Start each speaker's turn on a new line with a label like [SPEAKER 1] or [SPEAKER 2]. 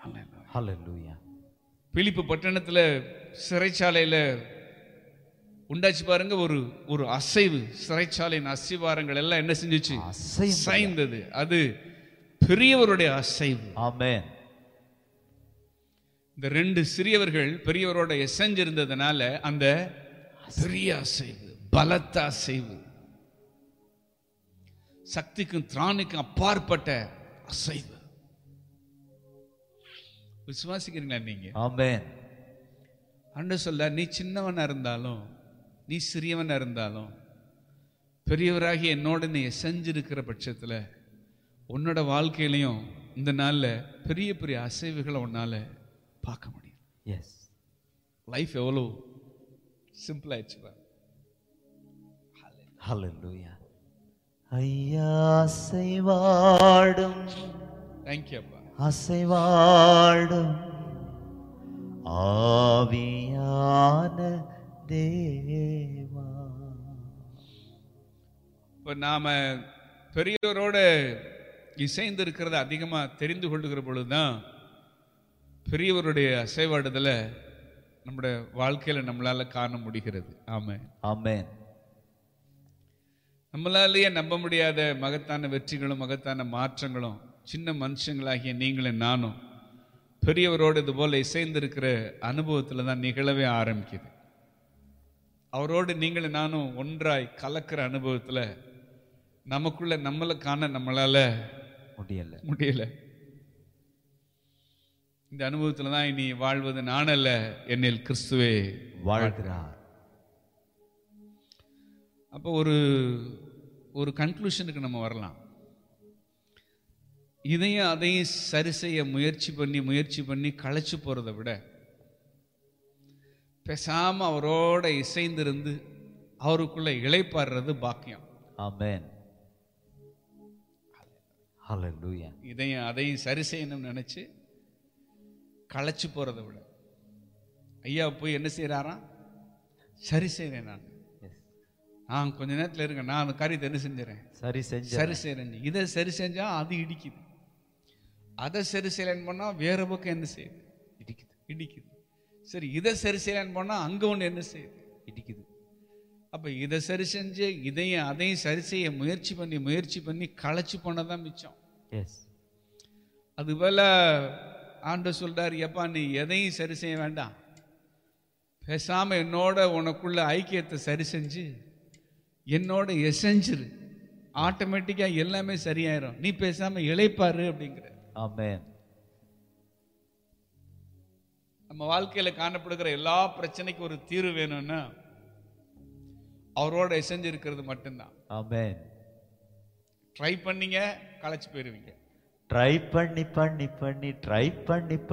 [SPEAKER 1] Hallelujah.
[SPEAKER 2] பிலிப்பு பட்டணத்துல சிறைச்சாலையில உண்டாச்சு பாருங்க ஒரு ஒரு அசைவு சிறைச்சாலையின் அசிவாரங்கள் எல்லாம் என்ன செஞ்சுச்சு
[SPEAKER 1] அசையும்
[SPEAKER 2] சாய்ந்தது அது பெரியவருடைய அசைவு
[SPEAKER 1] Amen.
[SPEAKER 2] இந்த ரெண்டு சிறியவர்கள் பெரியவரோட எசைஞ்சிருந்ததுனால அந்த பெரிய அசைவு பலத்த அசைவு சக்திக்கும் திராணிக்கும் அப்பாற்பட்ட அசைவு விசுவாசிக்கிறீங்களா நீங்க
[SPEAKER 1] Amen.
[SPEAKER 2] அன்று சொல்ல நீ சின்னவனா இருந்தாலும் நீ சிறியவனா இருந்தாலும் பெரியவராகி என்னோட நீ செஞ்சிருக்கிற பட்சத்துல உன்னோட வாழ்க்கையிலையும் இந்த நாள்ல பெரிய பெரிய அசைவுகளை உன்னால பார்க்க முடியும்
[SPEAKER 1] Yes.
[SPEAKER 2] லைஃப் எவ்வளோ சிம்பிளாயிடுச்சு பாரு.
[SPEAKER 1] Hallelujah. ஐயா அசைவாடும்
[SPEAKER 2] Thank you அப்பா
[SPEAKER 1] அசைவாடும் ஆவியான தேவா
[SPEAKER 2] இப்போ நாம பெரியவரோட இசைந்து இருக்கிறத அதிகமா தெரிந்து கொள்ளுகிற பொழுதுதான் பெரியவருடைய அசைவாடுதலை நம்முடைய வாழ்க்கையில நம்மளால காண முடிகிறது ஆமா
[SPEAKER 1] ஆமென்
[SPEAKER 2] நம்மளாலேயே நம்ப முடியாத மகத்தான வெற்றிகளும் மகத்தான மாற்றங்களும் சின்ன மனுஷங்களாகிய நீங்களும் நானும் பெரியவரோடு இது போல இசைந்திருக்கிற அனுபவத்தில் தான் நிகழவே ஆரம்பிக்குது அவரோடு நீங்களும் நானும் ஒன்றாய் கலக்கிற அனுபவத்தில் நமக்குள்ள நம்மளை காண நம்மளால
[SPEAKER 1] முடியல
[SPEAKER 2] முடியல இந்த அனுபவத்தில் தான் இனி வாழ்வது நானல்ல என்னில் கிறிஸ்துவே
[SPEAKER 1] வாழ்கிறார்
[SPEAKER 2] அப்போ ஒரு ஒரு கன்க்ளூஷனுக்கு நம்ம வரலாம் இதையும் அதையும் சரி செய்ய முயற்சி பண்ணி முயற்சி பண்ணி களைச்சு போறதை விட பேசாம அவரோட இசைந்திருந்து அவருக்குள்ள இளைப்பாடுறது பாக்கியம்
[SPEAKER 1] ஆமென் ஹalleluya
[SPEAKER 2] இதையும் அதையும் சரி செய்யணும்னு நினைச்சு களைச்சு போறதை விட ஐயா போய் என்ன செய்யறாராம் சரி செய்றேன் நான்
[SPEAKER 1] எஸ்
[SPEAKER 2] நான் கொஞ்ச நேரத்துல இருங்க நான் அந்த காரியத்தை என்ன செஞ்சுறேன்
[SPEAKER 1] சரி செஞ்ச
[SPEAKER 2] சரி செய்யறேன் இதை சரி செஞ்சா அது இடிக்குது அதை சரி செய்யலன்னு பண்ணா வேற பக்கம் என்ன செய்யுது
[SPEAKER 1] இடிக்குது
[SPEAKER 2] இடிக்குது சரி இதை சரி செய்யலன்னு பண்ணா அங்க ஒண்ணு என்ன செய்யுது
[SPEAKER 1] இடிக்குது
[SPEAKER 2] அப்ப இதை சரி செஞ்சு இதையும் அதையும் சரி செய்ய முயற்சி பண்ணி முயற்சி பண்ணி களைச்சு போனதான் மிச்சம்
[SPEAKER 1] எஸ்
[SPEAKER 2] அதுபோல ஆண்டு சொல்றாரு எப்பா நீ எதையும் சரி செய்ய வேண்டாம் பேசாம என்னோட உனக்குள்ள ஐக்கியத்தை சரி செஞ்சு என்னோட எசைஞ்சிரு ஆட்டோமேட்டிக்கா எல்லாமே சரியாயிரும் நீ பேசாம இளைப்பாரு அப்படிங்கிற
[SPEAKER 1] ஆமென்
[SPEAKER 2] நம்ம வாழ்க்கையில காணப்படுகிற எல்லா பிரச்சனைக்கும் ஒரு தீர்வு வேணும்னா அவரோட எசைஞ்சு இருக்கிறது மட்டும்தான்
[SPEAKER 1] ஆமென்
[SPEAKER 2] ட்ரை பண்ணீங்க களைச்சு போயிருவீங்க
[SPEAKER 1] ட்ரை பண்ணி பண்ணி பண்ணி ட்ரை பண்ணி